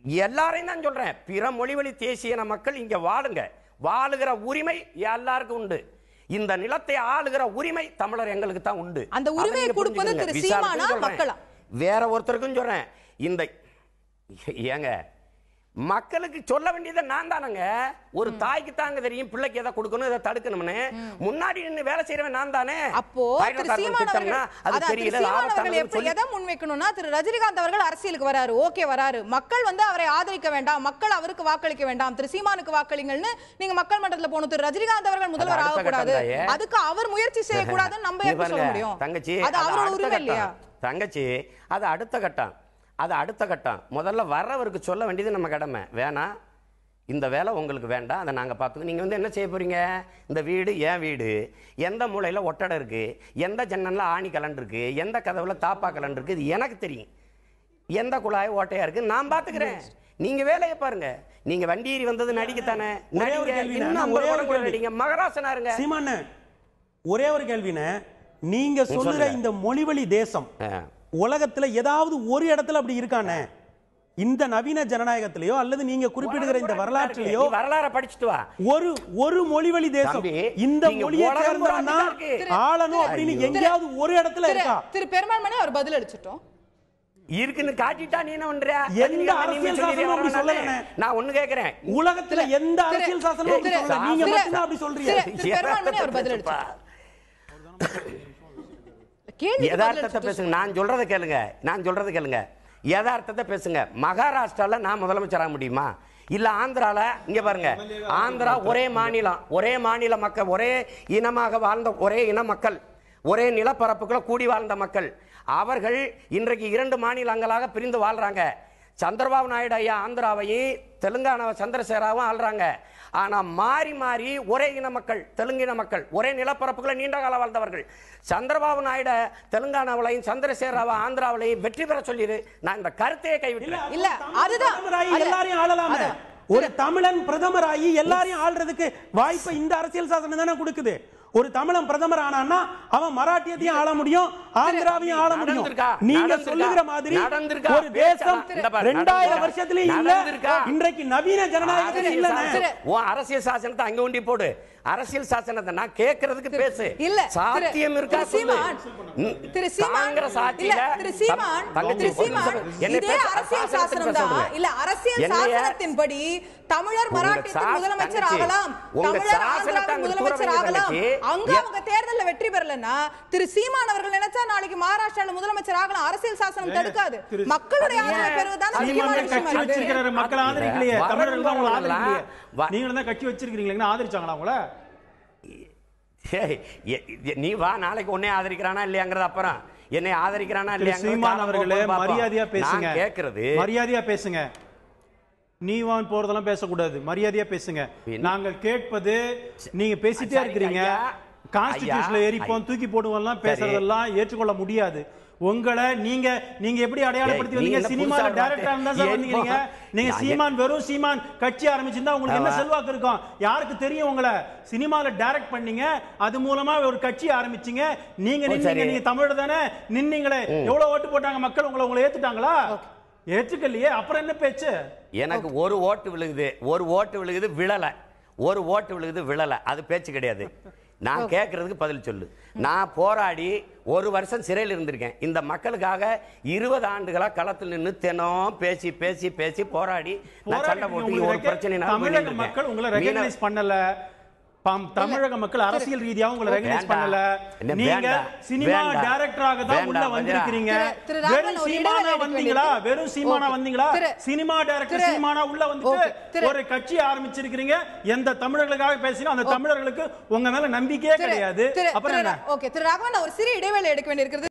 எல்லாரையும் தான் சொல்றேன் பிற மொழிவழி தேசியன மக்கள் இங்க வாழுங்க வாழுகிற உரிமை எல்லாருக்கும் உண்டு இந்த நிலத்தை ஆளுகிற உரிமை தமிழர் எங்களுக்கு தான் உண்டு அந்த அதை உரிமையை நீங்க கொடுப்பது புரிஞ்சுக்கங்க. திரு விசாரத்துக்கும் சீமானா, சொல்றேன். மக்களா? வேற ஒருத்தருக்கும் சொல்றேன் இந்த ஏங்க மக்களுக்கு சொல்ல வேண்டியதை நான் தானங்க ஒரு தாய்க்கு தாங்க தெரியும் பிள்ளைக்கு எதை கொடுக்கணும் இதை தடுக்கணும்னு முன்னாடி நின்னு வேலை செய்யறவன் நான் தானே அப்போ திரு ஹைட்ரோகார்பன் சீமான் திட்டம்னா அவர்கள் அது அதான் திரு தெரியல சீமான் அவர்கள் ஆபத்தானதுன்னு எப்படி சொல்லி எதை முன்வைக்கணும்னா திரு ரஜினிகாந்த் அவர்கள் அரசியலுக்கு வராரு ஓகே வராரு மக்கள் வந்து அவரை ஆதரிக்க வேண்டாம் மக்கள் அவருக்கு வாக்களிக்க வேண்டாம் திரு சீமானுக்கு வாக்களிங்கள்னு நீங்க மக்கள் மன்றத்துல போகணும் திரு ரஜினிகாந்த் அவர்கள் முதல்வர் அடுத்த ஆகக்கூடாது கட்டம் தாயே. அதுக்கு அவர் முயற்சி செய்யக்கூடாதுன்னு நம்ம இங்க எப்படி சொல்ல பாருங்க, முடியும் தங்கச்சி அது அது அவரோட அடுத்த உரிமை இல்லையா கட்டம். தங்கச்சி அது அடுத்த கட்டம் அது அடுத்த கட்டம் முதல்ல வர்றவருக்கு சொல்ல வேண்டியது நம்ம கடமை வேணாம் இந்த வேலை உங்களுக்கு வேண்டாம் அதை நாங்கள் பார்த்துக்கோ நீங்கள் வந்து என்ன செய்ய போறீங்க இந்த வீடு என் வீடு எந்த மூலையில் ஒட்டடை இருக்கு எந்த ஜன்னல்ல ஆணி கலன் இருக்கு எந்த கதவுல தாப்பா கலன் இருக்கு இது எனக்கு தெரியும் எந்த குழாய் ஓட்டையா இருக்கு நான் பார்த்துக்கிறேன் நீங்க வேலையை பாருங்க நீங்க வண்டியேறி வந்தது நடிக்கத்தானே ஒரே ஒரு நடிங்க கேள்வி இன்னும் நான், ஐம்பது ஒரே ஒரு படம் கூட கேள்வி. நடிங்க மகராசனா இருங்க சீமானு ஒரே ஒரு கேள்வினே நீங்க சொல்லுற சொல்லுங்க. இந்த மொழிவழி தேசம் ஆ. உலகத்துல ஏதாவது ஒரு இடத்துல அப்படி இருக்கானே இந்த நவீன ஜனநாயகத்திலேயோ அல்லது நீங்க குறிப்பிடுகிற இந்த வரலாற்றிலேயோ நீ வரலாற படிச்சுட்டு வா ஒரு ஒரு மொழிவழி தேசம் தம்பி, இந்த நீங்க மொழியை உலகம் சேர்ந்தவன் பூரா தான் இருக்கு. ஆளணும் அப்படின்னு ஐயோ. எங்கேயாவது ஒரு இடத்துல திரு இருக்கா திரு பெருமாள் மணி அவர் பதில் அளிச்சிட்டோம் இருக்குன்னு காட்டிட்டா நீ என்ன பண்ற எந்த அதுக்கு நீ அரசியல் சொல்லிடுறியா சாசனமும் அப்படி வரவேணான்னு? சொல்லலண்ணே. நான் ஒண்ணு கேக்குறேன் உலகத்துல திரு- எந்த திரு- அரசியல் சாசனமும் அப்படி திரு- சொல்லல நீங்க திரு- மட்டும்தான் அப்படி சொல்றீங்க திரு- திரு பெருமாள் மணி அவர் பதில் யதார்த்தத்தை கேள்வி யதார்த்தத்தை பேசுங்க நான் சொல்றதை கேளுங்க நான் சொல்றதை கேளுங்க யதார்த்தத்தை பேசுங்க மகாராஷ்டிரால நான் முதலமைச்சராக முடியுமா இல்ல ஆந்திரால இங்க பாருங்க ஆந்திரா ஒரே மாநிலம் ஒரே மாநில மக்கள் ஒரே இனமாக வாழ்ந்த ஒரே இன மக்கள் ஒரே நிலப்பரப்புக்குள்ள கூடி வாழ்ந்த மக்கள் அவர்கள் இன்றைக்கு இரண்டு மாநிலங்களாக பிரிந்து வாழ்றாங்க சந்திரபாபு நாயுடு ஐயா ஆந்திராவையும் தெலுங்கானாவை சந்திரசேராவும் ஆள்றாங்க ஆனா மாறி மாறி ஒரே இன மக்கள் தெலுங்கின மக்கள் ஒரே நிலப்பரப்புகளை நீண்ட காலம் வாழ்ந்தவர்கள் சந்திரபாபு நாயுடு தெலுங்கானாவிலையும் சந்திரசேராவை ஆந்திராவிலையும் வெற்றி பெற சொல்லிடு நான் இந்த கருத்தையே கைவிட்டேன் இல்ல, அதுதான். பிரதமராகி அது- எல்லாரையும் ஆளலாமே அதான். ஒரு தமிழன் பிரதமராகி எல்லாரையும் ஆள்றதுக்கு வாய்ப்பை இந்த அரசியல் சாசனம் தானே கொடுக்குது ஒரு தமிழன் பிரதமர் ஆனான்னா அவன் மராட்டியத்தையும் ஆள முடியும் ஆந்திராவையும் ஆள முடியும் நடந்திருக்கா? நீங்க நடந்திருக்கா? சொல்லுகிற மாதிரி நடந்திருக்கா? ஒரு தேசம் இந்த பாரு, ரெண்டாயிரம் நடந்திருக்கா? வருஷத்துலயும் இல்ல நடந்திருக்கா? இன்றைக்கு நவீன ஜனநாயகத்துல அரசியல் இல்லன்னு சாசனம். உன் அரசியல் சாசனத்தை அங்க ஒண்டி போடு அரசியல் சாசனத்தை நான் கேட்கறதுக்கு பேசு இல்ல திரு- சாத்தியம் இருக்கா திரு சொல்லு சீமான், ம், திரு சீமான் காங்கிரஸ் இல்ல ஆட்சியில திரு சீமான் தங்கச்சி, திரு சீமான் என்னை இதே பேச- அரசியல் சாசனத்துக்கு சாசனம் பேச தான் விடுங்க. இல்ல அரசியல் என்னைய- சாசனத்தின்படி தமிழர் உங்க மராட்டியத்தின் சா- முதலமைச்சர் தங்கச்சி, ஆகலாம் உங்க தமிழர் சாசனத்தை ஆந்திராவின் அங்க முதலமைச்சர் தூர ஆகலாம் வைங்க அங்க தங்கச்சி. அவங்க தேர்தல்ல வெற்றி பெறலன்னா திரு சீமான் அவர்கள் நினைச்சா நாளைக்கு மகாராஷ்டிரால முதலமைச்சர் ஆகலாம் அரசியல் சாசனம் தடுக்காது திரு- மக்களுடைய ஆதரவை பெறுவதுதான் முக்கியமான சீமானே விஷயமா கட்சி இருக்கு. வச்சிருக்கிற மக்கள் ஆதரிக்கலையே வர- தமிழர்கள் தான் உங்களை வரலாம். ஆதரிக்கலையே வ- நீங்களும் தான் கட்சி வச்சிருக்கீங்களா ஆதரிச்சாங்களா உங்களை ஏய், எ- எ- நீ வா நாளைக்கு உன்னை ஆதரிக்கிறானா இல்லையாங்கிறது அப்புறம் என்னை ஆதரிக்கிறானா திரு இல்லையாங்கிறது சீமான் காலம் அவர்களே போகும்போது பார்ப்போம். மரியாதையா பேசுங்க நான் கேட்கறது மரியாதையா பேசுங்க நீவான் போறதெல்லாம் பேசக்கூடாது மரியாதையா பேசுங்க என்ன? நாங்கள் கேட்பது நீங்க பேசிட்டே சரி, இருக்கிறீங்க ஐயா. கான்ஸ்டிடியூஷன்ல ஐயா, ஏறிப்போம் தூக்கி போடுவோம்லாம் சரி. பேசுறதெல்லாம் ஏற்றுக்கொள்ள முடியாது உங்களை நீங்க நீங்க எப்படி அடையாளப்படுத்தி ஏய், நீ வந்தீங்க என்ன சினிமால புதுசா டைரக்டரா இருந்தா சார் ஏன் வந்தீங்க இப்போ- நீங்க நான் சீமான் வெறும் சீமான் கட்சி ஆரம்பிச்சிருந்தா உங்களுக்கு என்ன ஆமா. செல்வாக்கு இருக்கும் யாருக்கு தெரியும் உங்களை சினிமால டைரக்ட் பண்ணீங்க அது மூலமா ஒரு கட்சி ஆரம்பிச்சீங்க நீங்க ஓ, நின்னீங்க சரி. நீங்க தமிழர் தானே நின்னீங்களே எவ்வளவு ஓட்டு போட்டாங்க மக்கள் உங்களை உங்களை ஏத்துட்டாங்களா ஏத்துக்கலையே அப்புறம் என்ன பேச்சு எனக்கு ஒரு ஓட்டு விழுகுது ஒரு ஓட்டு விழுகுது விழல ஒரு ஓட்டு விழுகுது விழல அது பேச்சு கிடையாது நான் கேட்கறதுக்கு பதில் சொல்லு நான் போராடி ஒரு வருஷம் சிறையில் இருந்திருக்கேன் இந்த மக்களுக்காக இருபது ஆண்டுகளா களத்தில் நின்று தினம் பேசி பேசி பேசி போராடி நான் சண்டை போராடிட்டீங்க. போட்டு உங்களுக்கு ஒரு பிரச்சனை தமிழக மக்கள் உங்களை ரெகக்னைஸ் பண்ணல பம்- தமிழக மக்கள் அரசியல் ரீதியா உங்களை ரெகக்னைஸ் வேண்டாம். பண்ணல என்ன நீங்க வேண்டாம். சினிமா வேண்டாம். டைரக்டராக தான் உள்ள வேண்டாம். வந்திருக்கிறீங்க திரு- திரு ராகவன் வெறும் ஒரு சீமானா இடைவேளை எடுக்க வந்தீங்களா வேண்டியது. வெறும் சீமானா ஓகே. வந்தீங்களா திரு- சினிமா டைரக்டர் திரு- சீமானா உள்ள வந்துட்டு ஓகே. திரு- ஒரு கட்சி ஆரம்பிச்சிருக்கிறீங்க எந்த தமிழர்களுக்காக பேசினா அந்த தமிழர்களுக்கு உங்க மேல நம்பிக்கையே திரு- கிடையாது திரு- அப்புறம் திரு என்ன ரா- ஓகே திரு ராகவன் நான் ஒரு சிறிய இடைவேளை எடுக்க வேண்டியிருக்கிறது